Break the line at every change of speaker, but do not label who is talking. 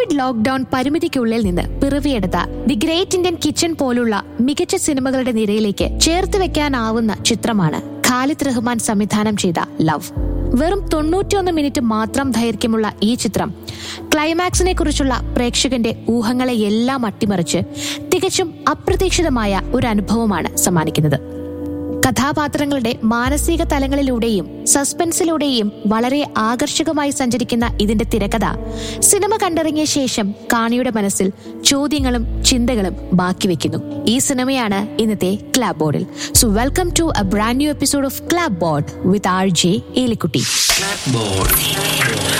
Covid lockdown പരിമിതിക്കുള്ളിൽ നിന്ന് പിറവിയെടുത്ത ദി ഗ്രേറ്റ് ഇന്ത്യൻ കിച്ചൺ പോലുള്ള മികച്ച സിനിമകളുടെ നിരയിലേക്ക് ചേർത്ത് വെക്കാനാവുന്ന ചിത്രമാണ് ഖാലിദ് റഹ്മാൻ സംവിധാനം ചെയ്ത ലവ് വെറും തൊണ്ണൂറ്റിയൊന്ന് മിനിറ്റ് മാത്രം ദൈർഘ്യമുള്ള ഈ ചിത്രം ക്ലൈമാക്സിനെ കുറിച്ചുള്ള പ്രേക്ഷകന്റെ ഊഹങ്ങളെ എല്ലാം അട്ടിമറിച്ച് തികച്ചും അപ്രതീക്ഷിതമായ ഒരു അനുഭവമാണ് സമ്മാനിക്കുന്നത് കഥാപാത്രങ്ങളുടെ മാനസിക തലങ്ങളിലൂടെയും സസ്പെൻസിലൂടെയും വളരെ ആകർഷകമായി സഞ്ചരിക്കുന്ന ഇതിന്റെ തിരക്കഥ സിനിമ കണ്ടിറങ്ങിയ ശേഷം കാണിയുടെ മനസ്സിൽ ചോദ്യങ്ങളും ചിന്തകളും ബാക്കി വെക്കുന്നു ഈ സിനിമയാണ് ഇന്നത്തെ ക്ലാബ് ബോർഡിൽ so welcome to a brand new episode of clapboard with R J Elikutty
Clapboard.